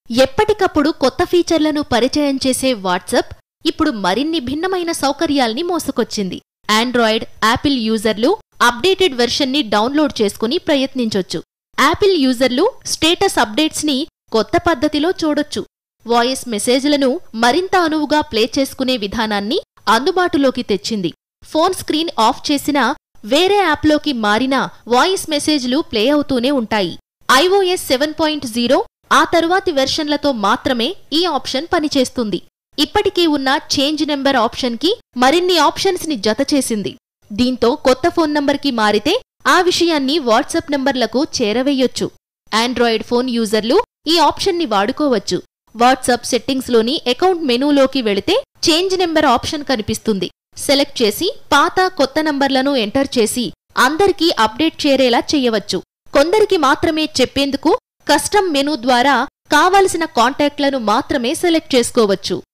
ఎప్పటికప్పుడు కొత్త ఫీచర్లను పరిచయం చేసే వాట్సాప్ ఇప్పుడు మరిన్ని భిన్నమైన సౌకర్యాల్ని మోసుకొచ్చింది ఆండ్రాయిడ్ యాపిల్ యూజర్లు అప్డేటెడ్ వెర్షన్ని డౌన్లోడ్ చేసుకుని ప్రయత్నించొచ్చు యాపిల్ యూజర్లు స్టేటస్ అప్డేట్స్ని కొత్త పద్ధతిలో చూడొచ్చు వాయిస్ మెసేజ్లను మరింత అనువుగా ప్లే చేసుకునే విధానాన్ని అందుబాటులోకి తెచ్చింది ఫోన్ స్క్రీన్ ఆఫ్ చేసినా వేరే యాప్లోకి మారినా వాయిస్ మెసేజ్లు ప్లే అవుతూనే ఉంటాయి ఐఓఎస్ సెవెన్ పాయింట్ జీరో ఆ తరువాతి వెర్షన్లతో మాత్రమే ఈ ఆప్షన్ పనిచేస్తుంది ఇప్పటికీ ఉన్న చేంజ్ నెంబర్ ఆప్షన్కి మరిన్ని ఆప్షన్స్ ని జతచేసింది దీంతో కొత్త ఫోన్ నంబర్కి మారితే ఆ విషయాన్ని వాట్సాప్ నంబర్లకు చేరవేయొచ్చు ఆండ్రాయిడ్ ఫోన్ యూజర్లు ఈ ఆప్షన్ని వాడుకోవచ్చు వాట్సాప్ సెట్టింగ్స్లోని అకౌంట్ మెనూలోకి వెళితే చేంజ్ నెంబర్ ఆప్షన్ కనిపిస్తుంది సెలెక్ట్ చేసి పాత కొత్త నంబర్లను ఎంటర్ చేసి అందరికీ అప్డేట్ చేరేలా చెయ్యవచ్చు కొందరికి మాత్రమే చెప్పేందుకు కస్టమ్ మెనూ ద్వారా కావలసిన కాంటాక్ట్లను మాత్రమే సెలెక్ట్ చేసుకోవచ్చు